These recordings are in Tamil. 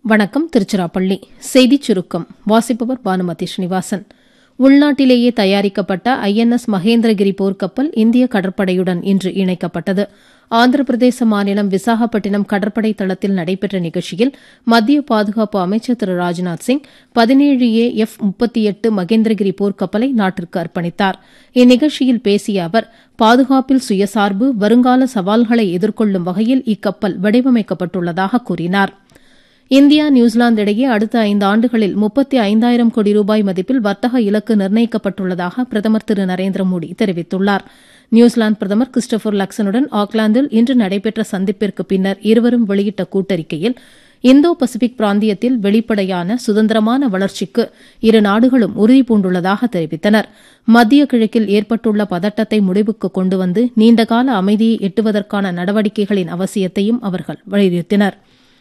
வணக்கம் திருச்சிராப்பள்ளி செய்திச் சுருக்கம் வாசிப்பவர் பானுமதி ஸ்ரீனிவாசன் உள்நாட்டிலேயே தயாரிக்கப்பட்ட ஐஎன்எஸ் மகேந்திரகிரி போர்க்கப்பல் இந்திய கடற்படையுடன் இன்று இணைக்கப்பட்டது ஆந்திர பிரதேச மாநிலம் விசாகப்பட்டினம் கடற்படை தளத்தில் நடைபெற்ற நிகழ்ச்சியில் மத்திய பாதுகாப்பு அமைச்சர் திரு ராஜ்நாத் சிங் பதினேழு ஏ எஃப் முப்பத்தி எட்டு மகேந்திரகிரி போர்க்கப்பலை நாட்டிற்கு அர்ப்பணித்தார் இந்நிகழ்ச்சியில் பேசிய அவர் பாதுகாப்பில் சுயசார்பு வருங்கால சவால்களை எதிர்கொள்ளும் வகையில் இக்கப்பல் வடிவமைக்கப்பட்டுள்ளதாக கூறினார் இந்தியா நியூசிலாந்து இடையே அடுத்த ஐந்து ஆண்டுகளில் முப்பத்தி ஐந்தாயிரம் கோடி ரூபாய் மதிப்பில் வர்த்தக இலக்கு நிர்ணயிக்கப்பட்டுள்ளதாக பிரதமர் திரு நரேந்திர மோடி தெரிவித்துள்ளார் நியூசிலாந்து பிரதமர் கிறிஸ்டோபர் லக்சனுடன் ஆக்லாந்தில் இன்று நடைபெற்ற சந்திப்பிற்கு பின்னர் இருவரும் வெளியிட்ட கூட்டறிக்கையில் இந்தோ பசிபிக் பிராந்தியத்தில் வெளிப்படையான சுதந்திரமான வளர்ச்சிக்கு இரு நாடுகளும் உறுதிபூண்டுள்ளதாக தெரிவித்தனர் மத்திய கிழக்கில் ஏற்பட்டுள்ள பதட்டத்தை முடிவுக்கு கொண்டுவந்து நீண்டகால அமைதியை எட்டுவதற்கான நடவடிக்கைகளின் அவசியத்தையும் அவர்கள் வலியுறுத்தினா்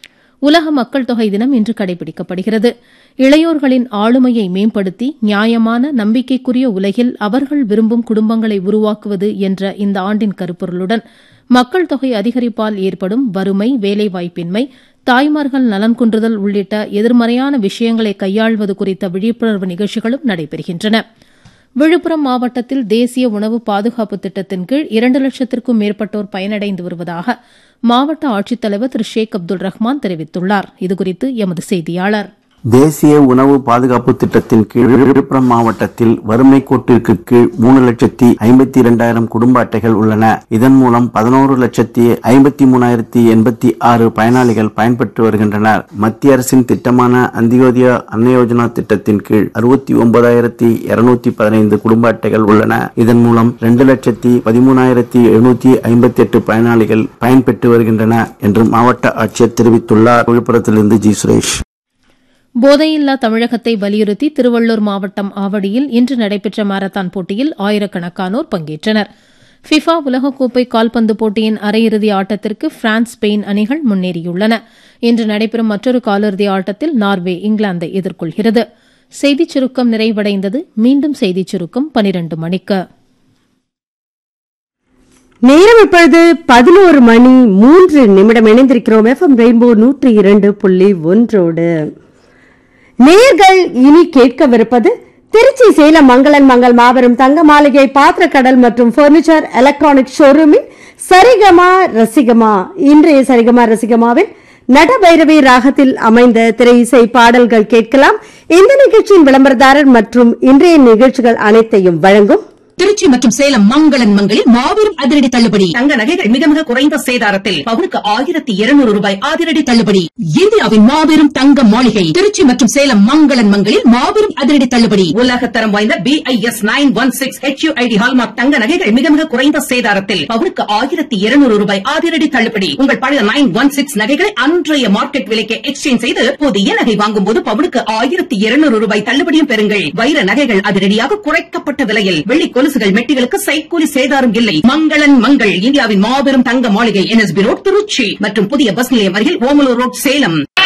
உலக மக்கள் தொகை தினம் இன்று கடைபிடிக்கப்படுகிறது இளையோர்களின் ஆளுமையை மேம்படுத்தி நியாயமான நம்பிக்கைக்குரிய உலகில் அவர்கள் விரும்பும் குடும்பங்களை உருவாக்குவது என்ற இந்த ஆண்டின் கருப்பொருளுடன் மக்கள் தொகை அதிகரிப்பால் ஏற்படும் வறுமை வேலைவாய்ப்பின்மை தாய்மார்கள் நலன் குன்றுதல் உள்ளிட்ட எதிர்மறையான விஷயங்களை கையாள்வது குறித்த விழிப்புணர்வு நிகழ்ச்சிகளும் நடைபெறுகின்றன விழுப்புரம் மாவட்டத்தில் தேசிய உணவு பாதுகாப்பு திட்டத்தின் கீழ் இரண்டு லட்சத்திற்கும் மேற்பட்டோர் பயனடைந்து வருவதாக மாவட்ட ஆட்சித்தலைவர் திரு ஷேக் அப்துல் ரஹ்மான் தெரிவித்துள்ளார் இதுகுறித்து எமது செய்தியாளர் தேசிய உணவு பாதுகாப்பு திட்டத்தின் கீழ் விழுப்புரம் மாவட்டத்தில் வறுமை கோட்டிற்கு கீழ் மூணு லட்சத்தி ஐம்பத்தி இரண்டாயிரம் குடும்ப அட்டைகள் உள்ளன இதன் மூலம் பதினோரு லட்சத்தி ஐம்பத்தி மூணாயிரத்தி எண்பத்தி ஆறு பயனாளிகள் பயன்பெற்று வருகின்றனர் மத்திய அரசின் திட்டமான அந்தியோதயா அன்னயோஜனா திட்டத்தின் கீழ் அறுபத்தி ஒன்பதாயிரத்தி இருநூத்தி பதினைந்து குடும்ப அட்டைகள் உள்ளன இதன் மூலம் இரண்டு லட்சத்தி பதிமூணாயிரத்தி எழுநூத்தி ஐம்பத்தி எட்டு பயனாளிகள் பயன்பெற்று வருகின்றன என்று மாவட்ட ஆட்சியர் தெரிவித்துள்ளார் விழுப்புரத்திலிருந்து ஜி சுரேஷ் போதையில்லா தமிழகத்தை வலியுறுத்தி திருவள்ளூர் மாவட்டம் ஆவடியில் இன்று நடைபெற்ற மாரத்தான் போட்டியில் ஆயிரக்கணக்கானோர் பங்கேற்றனர் ஃபிஃபா உலகக்கோப்பை கால்பந்து போட்டியின் அரையிறுதி ஆட்டத்திற்கு பிரான்ஸ் ஸ்பெயின் அணிகள் முன்னேறியுள்ளன இன்று நடைபெறும் மற்றொரு காலிறுதி ஆட்டத்தில் நார்வே இங்கிலாந்தை எதிர்கொள்கிறது செய்திச் சுருக்கம் நிறைவடைந்தது மீண்டும் செய்திச் சுருக்கம் பனிரண்டு மணிக்கு நேரம் இப்பொழுது பதினோரு மணி மூன்று நிமிடம் இணைந்திருக்கிறோம் எஃப்எம் ரெயின்போ நூற்றி இரண்டு புள்ளி ஒன்றோடு நேர்கள் இனி கேட்கவிருப்பது திருச்சி சேலம் மங்களன் மங்கள் மாபெரும் தங்க மாளிகை பாத்திரக்கடல் மற்றும் பர்னிச்சர் எலக்ட்ரானிக் ஷோரூமில் சரிகமா ரசிகமா இன்றைய சரிகமா ரசிகமாவில் நடபைரவி ராகத்தில் அமைந்த திரை இசை பாடல்கள் கேட்கலாம் இந்த நிகழ்ச்சியின் விளம்பரதாரர் மற்றும் இன்றைய நிகழ்ச்சிகள் அனைத்தையும் வழங்கும் திருச்சி மற்றும் சேலம் மங்களன் மங்களில் மாபெரும் அதிரடி தள்ளுபடி தங்க நகைகள் மிக மிக குறைந்த சேதாரத்தில் பவுனுக்கு ஆயிரத்தி இருநூறு ரூபாய் அதிரடி தள்ளுபடி இந்தியாவின் மாபெரும் தங்க மாளிகை திருச்சி மற்றும் சேலம் மங்களன் மங்களில் மாபெரும் அதிரடி தள்ளுபடி உலகத்தரம் வாய்ந்த B I S nine one six HUID hallmark தங்க நகைகள் மிக மிக குறைந்த சேதாரத்தில் பவுனுக்கு ஆயிரத்தி இருநூறு ரூபாய் அதிரடி தள்ளுபடி உங்கள் பழைய நைன் ஒன் சிக்ஸ் நகைகளை அன்றைய மார்க்கெட் விலைக்கு எக்ஸ்சேஞ்ச் செய்து புதிய நகை வாங்கும் போது பவுனுக்கு ஆயிரத்தி இருநூறு ரூபாய் தள்ளுபடியும் பெறுங்கள் வைர நகைகள் அதிரடியாக குறைக்கப்பட்ட விலையில் வெள்ளி கொலுசுகள் மெட்டிகளுக்கு சைக்கூலி சேதாரம் இல்லை மங்களன் மங்கள் இந்தியாவின் மாபெரும் தங்க மாளிகை என்எஸ்பி ரோட் திருச்சி மற்றும் புதிய பஸ் நிலையம் அருகில் ஓமலூர் ரோட் சேலம்